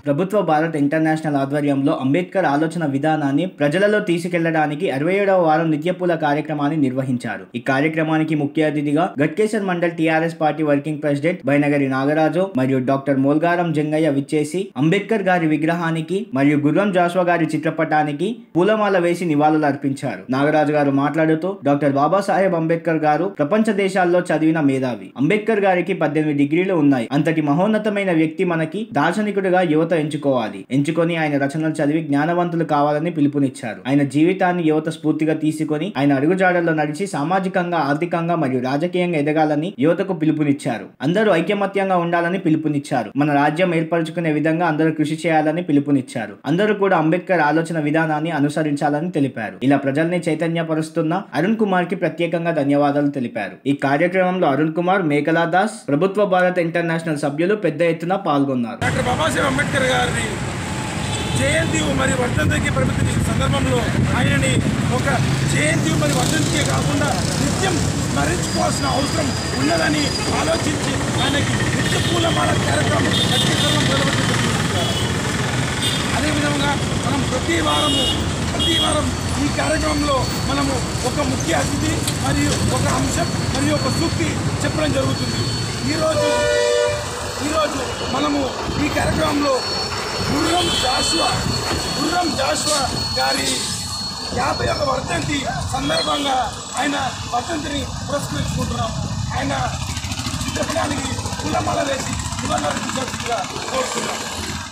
ప్రభుత్వ భారత్ ఇంటర్నేషనల్ ఆధ్వర్యంలో అంబేద్కర్ ఆలోచన విధానాన్ని ప్రజలలో తీసుకెళ్లడానికి అరవై ఏడవ వారం నిత్యపూల కార్యక్రమాన్ని నిర్వహించారు ఈ కార్యక్రమానికి ముఖ్య అతిథిగా Ghatkesar mandal TRS party working president Bainagari Nagaraju మరియు డాక్టర్ మోల్గారం జంగయ్య విచ్చేసి అంబేద్కర్ గారి విగ్రహానికి మరియు గుర్రం జాషువా గారి చిత్రపటానికి పూలమాల వేసి నివాళులు అర్పించారు నాగరాజు గారు మాట్లాడుతూ డాక్టర్ బాబాసాహెబ్ అంబేద్కర్ గారు ప్రపంచ దేశాల్లో చదివిన మేధావి అంబేద్కర్ గారికి పద్దెనిమిది డిగ్రీలు ఉన్నాయి అంతటి మహోన్నతమైన వ్యక్తి మనకి దార్శనికుడిగా యువత ఎంచుకోవాలి ఎంచుకొని ఆయన రచనలు చదివి జ్ఞానవంతులు కావాలని పిలుపునిచ్చారు ఆయన జీవితాన్ని యువత స్ఫూర్తిగా తీసుకొని ఆయన అడుగుజాడల్లో నడిచి సామాజికంగా ఆర్థికంగా మరియు రాజకీయంగా ఎదగాలని యువతకు పిలుపునిచ్చారు అందరూ ఐకమత్యంగా ఉండాలని పిలుపునిచ్చారు మన రాజ్యం ఏర్పరచుకునే విధంగా అందరూ కృషి చేయాలని పిలుపునిచ్చారు అందరూ కూడా అంబేద్కర్ ఆలోచన విధానాన్ని అనుసరించాలని తెలిపారు ఇలా ప్రజల్ని చైతన్యపరుస్తున్న అరుణ్ కుమార్ కి ప్రత్యేకంగా ధన్యవాదాలు తెలిపారు ఈ కార్యక్రమంలో అరుణ్ కుమార్ మేకలా దాస్ ప్రభుత్వ భారత ఇంటర్నేషనల్ సభ్యులు పెద్ద ఎత్తున పాల్గొన్నారు డాక్టర్ బాబాసాహెబ్ అంబేద్కర్ గారిని జయంతి మరియు వర్ధంతికి పరిమితం చేసిన సందర్భంలో ఆయనని ఒక జయంతి మరియు వర్ధంతికే కాకుండా నిత్యం స్మరించుకోవాల్సిన అవసరం ఉన్నదని ఆలోచించి ఆయనకి నిత్య పూలమాల కార్యక్రమం ఖచ్చితంగా మొదలుపెట్టింది అదేవిధంగా మనం ప్రతి వారము ప్రతి వారం ఈ కార్యక్రమంలో మనము ఒక ముఖ్య అతిథి మరియు ఒక అంశం మరియు ఒక సూక్తి చెప్పడం జరుగుతుంది ఈరోజు ఈరోజు మనము ఈ కార్యక్రమంలో గుర్రం జాషువా గుర్రం జాషువా గారి యాభై ఒక వర్ధంతి సందర్భంగా ఆయన వర్ధంతిని పురస్కరించుకుంటున్నాం ఆయన చిత్రపటానికి పూలమాల వేసి నివాళులర్పించాల్సిందిగా కోరుతున్నాం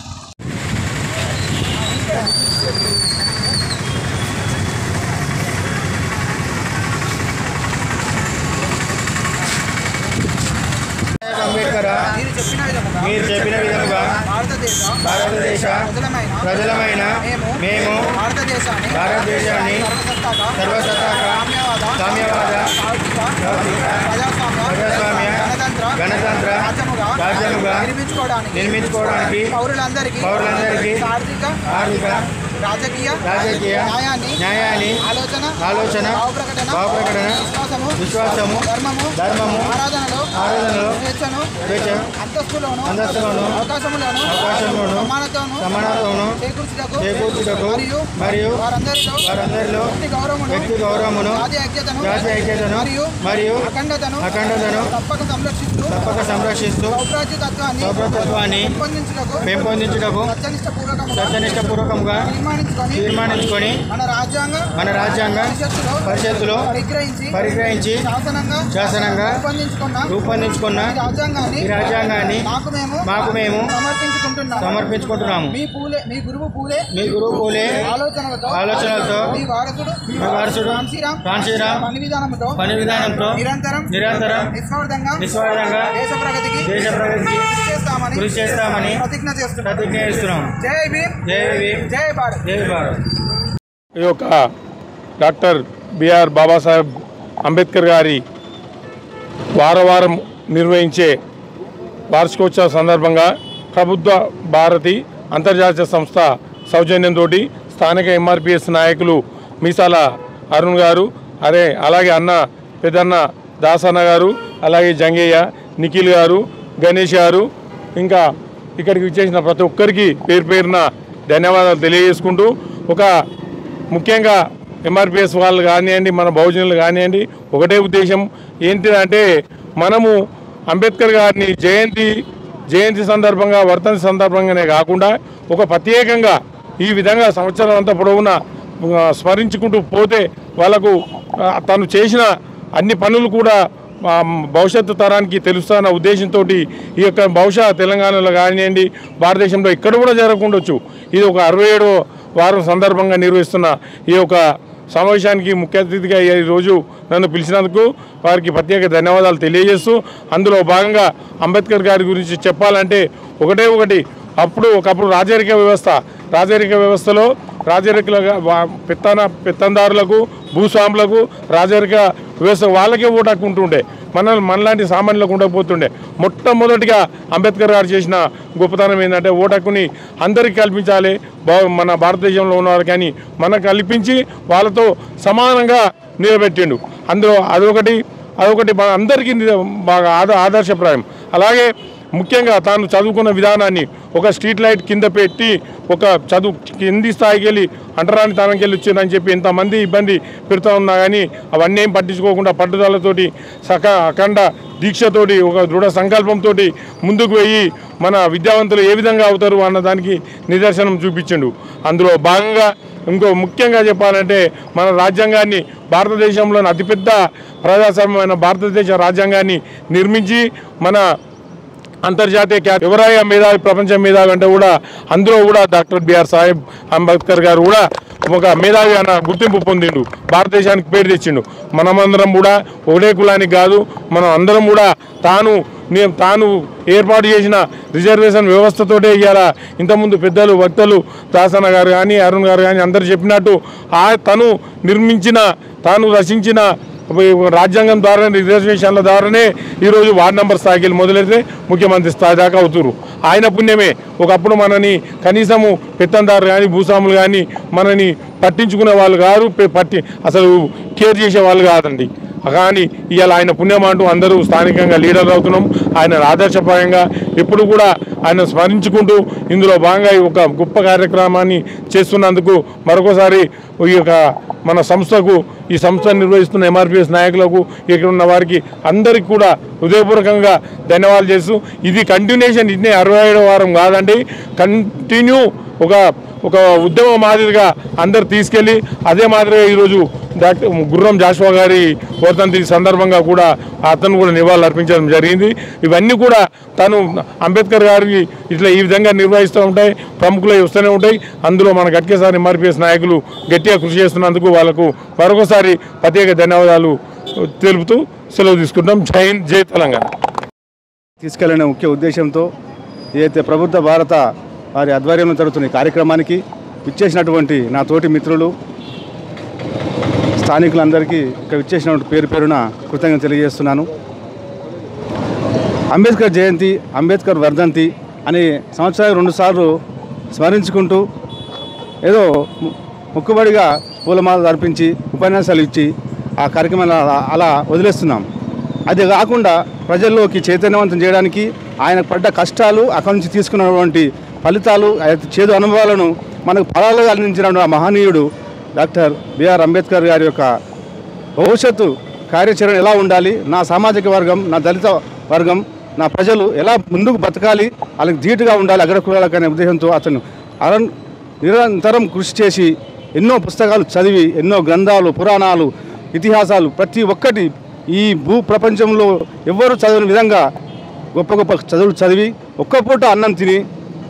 అంబేద్కర్ మీరు చెప్పిన విధముగా మీరు చెప్పిన విధముగా భారతదేశ భారతదేశ ప్రజలమైన ప్రజలమైన మేము మేము భారతదేశాన్ని భారతదేశాన్ని సర్వసత్తాక సర్వసత్తాక సామ్యవాద సామ్యవాద ఆర్థిక ఆర్థిక ప్రజాస్వామ్య ప్రజాస్వామ్య గణతంత్ర గణతంత్ర రాజ్యముగా రాజ్యముగా నిర్మించుకోవడానికి నిర్మించుకోవడానికి పౌరులందరికీ పౌరులందరికీ ఆర్థిక ఆర్థిక రాజకీయ రాజకీయ న్యాయాన్ని న్యాయాన్ని ఆలోచన ఆలోచన భావప్రకటన భావప్రకటన విశ్వాసము విశ్వాసము ధర్మము ధర్మము ఆరాధనలో ఆరాధనలో స్వేచ్ఛను స్వేచ్ఛ అంతస్తులోను అంతస్తులోను అవకాశములను అవకాశములను సమానతను సమానతను చేకూర్చుటకు చేకూర్చుటకు మరియు మరియు వారందరిలో వారందరిలో వ్యక్తి గౌరవమును వ్యక్తి గౌరవమును జాతి ఐక్యతను జాతి ఐక్యతను మరియు మరియు అఖండతను అఖండతను తప్పక సంరక్షిస్తూ తప్పక సంరక్షిస్తూ సౌభ్రాజ్యతత్వాన్ని సౌభ్రతత్వాన్ని పెంపొందించుటకు పెంపొందించుటకు సత్యనిష్టపూర్వకముగా సత్యనిష్టపూర్వకంగా తీర్మానించుకొని తీర్మానించుకొని మన రాజ్యాంగ మన రాజ్యాంగ పరిషత్తులో పరిషత్తులో పరిగ్రహించి పరిగ్రహించి శాసనంగా శాసనంగా రూపొందించుకున్న రూపొందించుకున్న ఈ రాజ్యాంగాన్ని ఈ రాజ్యాంగాన్ని మాకు మేము మాకు మేము సమర్పించుకుంటున్నాము సమర్పించుకుంటున్నాము మీ పూలే మీ గురువు పూలే మీ గురువు పూలే ఆలోచనలతో ఆలోచనలతో మీ వారసుడు మీ వారసుడు కాంశీరామ్ కాంశీరామ్ పని విధానంతో పని విధానంతో నిరంతరం నిరంతరం నిస్వార్థంగా నిస్వార్థంగా దేశ ప్రగతికి దేశ ప్రగతికి కృషి చేస్తామని కృషి చేస్తామని ప్రతిజ్ఞ చేస్తున్నాం ప్రతిజ్ఞ చేస్తున్నాం జై భీమ్ జై భీమ్ జై భారత్ జై భారత్ ఈ యొక్క డాక్టర్ బిఆర్ బాబాసాహెబ్ అంబేద్కర్ గారి వారం వారం నిర్వహించే వార్షికోత్సవ సందర్భంగా ప్రభుత్వ భారతి అంతర్జాతీయ సంస్థ సౌజన్యంతో స్థానిక ఎంఆర్పిఎస్ నాయకులు మీసాల అరుణ్ గారు అరే అలాగే అన్న పెద్దన్న దాసన్న గారు అలాగే జంగయ్య నిఖిల్ గారు గణేష్ గారు ఇంకా ఇక్కడికి విచ్చేసిన ప్రతి ఒక్కరికి పేరు పేరున ధన్యవాదాలు తెలియజేసుకుంటూ ఒక ముఖ్యంగా ఎంఆర్పిఎస్ వాళ్ళు కానివ్వండి మన బహుజనులు కానివ్వండి ఒకటే ఉద్దేశం ఏంటిదంటే మనము అంబేద్కర్ గారిని జయంతి జయంతి సందర్భంగా వర్ధంతి సందర్భంగానే కాకుండా ఒక ప్రత్యేకంగా ఈ విధంగా సంవత్సరం అంతా పొడవునా ఆ, స్మరించుకుంటూ పోతే వాళ్ళకు ఆ, తను చేసిన అన్ని పనులు కూడా ఆ, భవిష్యత్తు తరానికి తెలుస్తున్న ఉద్దేశంతో ఈ యొక్క బహుశా తెలంగాణలో కానివ్వండి భారతదేశంలో ఇక్కడ కూడా జరగకుండొచ్చు ఇది ఒక అరవై ఏడో వారం సందర్భంగా నిర్వహిస్తున్న ఈ యొక్క సమావేశానికి ముఖ్య అతిథిగా ఈ రోజు నన్ను పిలిచినందుకు వారికి ప్రత్యేక ధన్యవాదాలు తెలియజేస్తూ అందులో భాగంగా అంబేద్కర్ గారి గురించి చెప్పాలంటే ఒకటే ఒకటి అప్పుడు ఒకప్పుడు రాజరిక వ్యవస్థ రాజరిక వ్యవస్థలో రాజరిక పెత్తన పెత్తందారులకు భూస్వాములకు రాజరిక వ్యవస్థ వాళ్ళకే ఓటు హక్కు ఉంటుండే మన మనలాంటి సామాన్యులకు ఉండకపోతుండే మొట్టమొదటిగా అంబేద్కర్ గారు చేసిన గొప్పతనం ఏంటంటే ఓటు హక్కుని అందరికీ కల్పించాలి బా- మన భారతదేశంలో ఉన్నవారు కానీ మనకు కల్పించి వాళ్ళతో సమానంగా నిలబెట్టిండు అందులో అదొకటి అదొకటి మన అందరికీ నిజ- బాగా ఆద ఆదర్శప్రాయం అలాగే ముఖ్యంగా తాను చదువుకున్న విధానాన్ని ఒక స్ట్రీట్ లైట్ కింద పెట్టి ఒక చదువు కింది స్థాయికి వెళ్ళి అంటరాని తనంకి వెళ్ళి వచ్చిందని చెప్పి ఎంతమంది ఇబ్బంది పెడుతూ ఉన్నా కానీ అవన్నీ ఏం పట్టించుకోకుండా పట్టుదలతోటి సక అఖండ దీక్షతోటి ఒక దృఢ సంకల్పంతో ముందుకు పోయి మన విద్యావంతులు ఏ విధంగా అవుతారు అన్న దానికి నిదర్శనం చూపించిండు అందులో భాగంగా ఇంకో ముఖ్యంగా చెప్పాలంటే మన రాజ్యాంగాన్ని భారతదేశంలోని అతిపెద్ద ప్రజాస్వామ్యమైన భారతదేశ రాజ్యాంగాన్ని నిర్మించి మన అంతర్జాతీయ ఖ్యాతి ఎవరాయ మేధావి ప్రపంచం మేధావి అంటే కూడా అందులో కూడా డాక్టర్ బిఆర్ సాహెబ్ అంబేద్కర్ గారు కూడా ఒక మేధావి అన్న గుర్తింపు పొందిండు భారతదేశానికి పేరు తెచ్చిండు మనమందరం కూడా ఒకటే కులానికి కాదు మనం అందరం కూడా తాను నేను తాను ఏర్పాటు చేసిన రిజర్వేషన్ వ్యవస్థతోటే ఇవాళ ఇంతకుముందు పెద్దలు వక్తలు దాసన గారు కానీ అరుణ్ గారు కానీ అందరు చెప్పినట్టు ఆ తను నిర్మించిన తాను రచించిన రాజ్యాంగం ద్వారా రిజర్వేషన్ల ద్వారానే ఈరోజు వార్డ్ నెంబర్ స్థాయికి వెళ్ళి మొదలైతే ముఖ్యమంత్రి స్థాయి దాకా అవుతురు ఆయన పుణ్యమే ఒకప్పుడు మనని కనీసము పెత్తందారు కానీ భూస్వాములు కానీ మనని పట్టించుకునే వాళ్ళు కాదు పె- పట్టి అసలు కేర్ చేసే వాళ్ళు కాదండి కానీ ఇవాళ ఆయన పుణ్యం అంటూ అందరూ స్థానికంగా లీడర్ అవుతున్నాం ఆయన ఆదర్శప్రాయంగా ఎప్పుడు కూడా ఆయన స్మరించుకుంటూ ఇందులో భాగంగా ఈ ఒక గొప్ప కార్యక్రమాన్ని చేస్తున్నందుకు మరొకసారి ఈ యొక్క మన సంస్థకు ఈ సంస్థ నిర్వహిస్తున్న ఎంఆర్పిఎస్ నాయకులకు ఇక్కడ ఉన్న వారికి అందరికీ కూడా హృదయపూర్వకంగా ధన్యవాదాలు చేస్తూ ఇది కంటిన్యూషన్ ఇదే అరవై ఏడవ వారం కాదండి కంటిన్యూ ఒక ఒక ఉద్యమ మాదిరిగా అందరు తీసుకెళ్ళి అదే మాదిరిగా ఈరోజు డాక్టర్ గుర్రం జాషువా గారి వర్ధంతి సందర్భంగా కూడా అతను కూడా నివాళులు అర్పించడం జరిగింది ఇవన్నీ కూడా తను అంబేద్కర్ గారికి ఇట్లా ఈ విధంగా నిర్వహిస్తూ ఉంటాయి ప్రముఖులు వస్తూనే ఉంటాయి అందులో మన గట్కేసారి ఎంఆర్పిఎస్ నాయకులు గట్టిగా కృషి చేస్తున్నందుకు వాళ్ళకు మరొకసారి ప్రత్యేక ధన్యవాదాలు తెలుపుతూ సెలవు తీసుకుంటాం జై హింద్ జై తెలంగాణ తీసుకెళ్లనే ముఖ్య ఉద్దేశంతో ఏదైతే ప్రభుత్వ భారత వారి ఆధ్వర్యంలో జరుగుతున్న ఈ కార్యక్రమానికి ఇచ్చేసినటువంటి నా తోటి మిత్రులు స్థానికులందరికీ ఇక్కడ ఇచ్చేసినటువంటి పేరు పేరున కృతజ్ఞత తెలియజేస్తున్నాను అంబేద్కర్ జయంతి అంబేద్కర్ వర్ధంతి అని సంవత్సరానికి రెండుసార్లు స్మరించుకుంటూ ఏదో ము- మొక్కుబడిగా పూలమాల అర్పించి ఉపన్యాసాలు ఇచ్చి ఆ కార్యక్రమాలు అలా- అలా వదిలేస్తున్నాం అది కాకుండా ప్రజల్లోకి చైతన్యవంతం చేయడానికి ఆయన పడ్డ కష్టాలు అక్కడి నుంచి తీసుకున్నటువంటి ఫలితాలు ఆ చేదు అనుభవాలను మనకు ఫలాలుగా అందించిన ఆ మహనీయుడు డాక్టర్ బిఆర్ అంబేద్కర్ గారి యొక్క భవిష్యత్తు కార్యాచరణ ఎలా ఉండాలి నా సామాజిక వర్గం నా దళిత వర్గం నా ప్రజలు ఎలా ముందుకు బతకాలి వాళ్ళకి ధీటుగా ఉండాలి అగ్రకులాలకు అనే ఉద్దేశంతో అతను అరణ్ నిరంతరం కృషి చేసి ఎన్నో పుస్తకాలు చదివి ఎన్నో గ్రంథాలు పురాణాలు ఇతిహాసాలు ప్రతి ఒక్కటి ఈ భూ ప్రపంచంలో ఎవ్వరూ చదవని విధంగా గొప్ప గొప్ప చదువులు చదివి ఒక్క పూట అన్నం తిని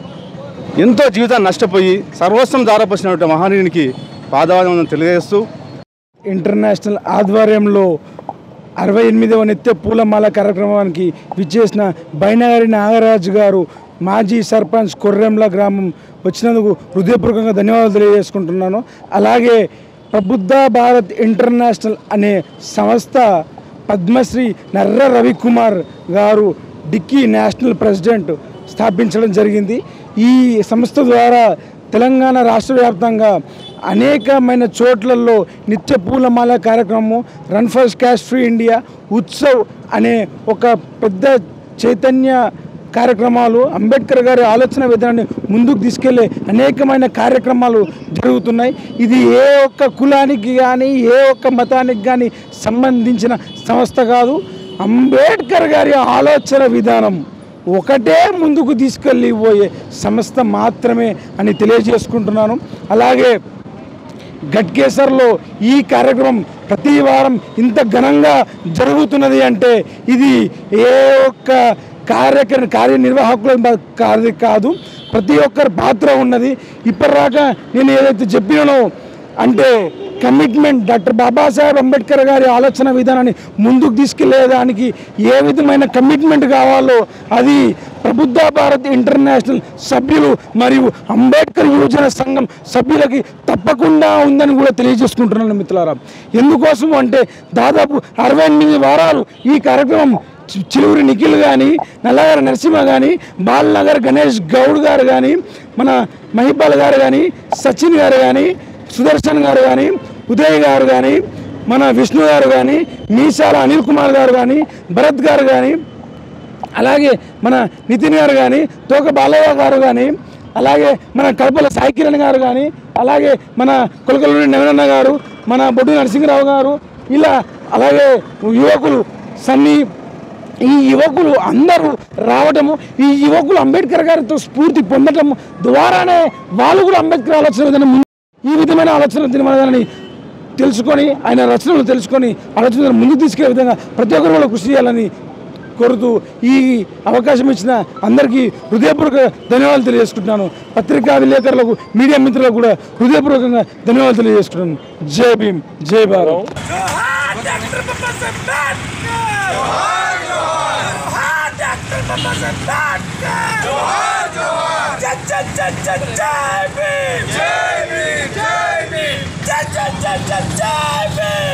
ఎంతో జీవితాన్ని నష్టపోయి సర్వస్వం దారపోసినటువంటి మహనీయునికి పాదవాదం తెలియజేస్తూ ఇంటర్నేషనల్ ఆధ్వర్యంలో అరవై ఎనిమిదవ నిత్య పూలమాల కార్యక్రమానికి విచ్చేసిన బైనగారి నాగరాజు గారు మాజీ సర్పంచ్ కొర్రెంల గ్రామం వచ్చినందుకు హృదయపూర్వకంగా ధన్యవాదాలు తెలియజేసుకుంటున్నాను అలాగే ప్రబుద్ధ భారత్ ఇంటర్నేషనల్ అనే సంస్థ పద్మశ్రీ నర్ర రవికుమార్ గారు డిక్కీ నేషనల్ ప్రెసిడెంట్ స్థాపించడం జరిగింది ఈ సంస్థ ద్వారా తెలంగాణ రాష్ట్ర వ్యాప్తంగా అనేకమైన చోట్లలో నిత్య పూలమాల కార్యక్రమం run for cash free India Utsav అనే ఒక పెద్ద చైతన్య కార్యక్రమాలు అంబేద్కర్ గారి ఆలోచన విధానాన్ని ముందుకు తీసుకెళ్లే అనేకమైన కార్యక్రమాలు జరుగుతున్నాయి ఇది ఏ ఒక్క కులానికి కానీ ఏ ఒక్క మతానికి కానీ సంబంధించిన సంస్థ కాదు అంబేద్కర్ గారి ఆలోచన విధానం ఒకటే ముందుకు తీసుకెళ్ళి పోయే సంస్థ మాత్రమే అని తెలియజేసుకుంటున్నాను అలాగే గట్కేసర్లో ఈ కార్యక్రమం ప్రతి వారం ఇంత ఘనంగా జరుగుతున్నది అంటే ఇది ఏ ఒక్క కార్యక్రమ కార్యనిర్వాహకుల బ- కాదు కాదు ప్రతి ఒక్కరి పాత్ర ఉన్నది ఇప్పటిదాకా నేను ఏదైతే చెప్పినానో అంటే కమిట్మెంట్ డాక్టర్ బాబాసాహెబ్ అంబేద్కర్ గారి ఆలోచన విధానాన్ని ముందుకు తీసుకెళ్లేదానికి ఏ విధమైన కమిట్మెంట్ కావాలో అది ప్రబుద్ధ భారత్ ఇంటర్నేషనల్ సభ్యులు మరియు అంబేద్కర్ యువజన సంఘం సభ్యులకి తప్పకుండా ఉందని కూడా తెలియజేసుకుంటున్నాను మిత్రులారా ఎందుకోసం అంటే దాదాపు అరవై ఎనిమిది వారాలు ఈ కార్యక్రమం చి- చిలువురి నిఖిల్ కానీ నల్లగారి నరసింహ కానీ బాలనగర్ గణేష్ గౌడ్ గారు కానీ మన మహిపాల్ గారు కానీ సచిన్ గారు కానీ సుదర్శన్ గారు కానీ ఉదయ్ గారు కానీ మన విష్ణు గారు కానీ మీసాల అనిల్ కుమార్ గారు కానీ భరత్ గారు కానీ అలాగే మన నితిన్ గారు కానీ తోక బాలయ్య గారు కానీ అలాగే మన కడపల సాయి కిరణ్ గారు కానీ అలాగే మన కొలకలూరి నవీనన్న గారు మన బొడ్డు నరసింహరావు గారు ఇలా అలాగే యువకులు సన్నీ ఈ యువకులు అందరూ రావటము ఈ యువకులు అంబేద్కర్ గారితో స్ఫూర్తి పొందటం ద్వారానే వాళ్ళు కూడా అంబేద్కర్ ఆలోచన విధానం ముందు- ఈ విధమైన ఆలోచన విధానాన్ని తెలుసుకొని ఆయన రచనలు తెలుసుకొని ఆలోచన ముందుకు తీసుకెళ్లే విధంగా ప్రతి ఒక్కరు కూడా కృషి చేయాలని కోరుతూ ఈ అవకాశం ఇచ్చిన అందరికీ హృదయపూర్వక ధన్యవాదాలు తెలియజేసుకుంటున్నాను పత్రికా విలేకరులకు మీడియా మిత్రులకు కూడా హృదయపూర్వకంగా ధన్యవాదాలు తెలియజేసుకుంటున్నాను జై భీమ్ జై భారత్ జై భీమ్ జై భీమ్ జై భీమ్ జై జై జై జై భీమ్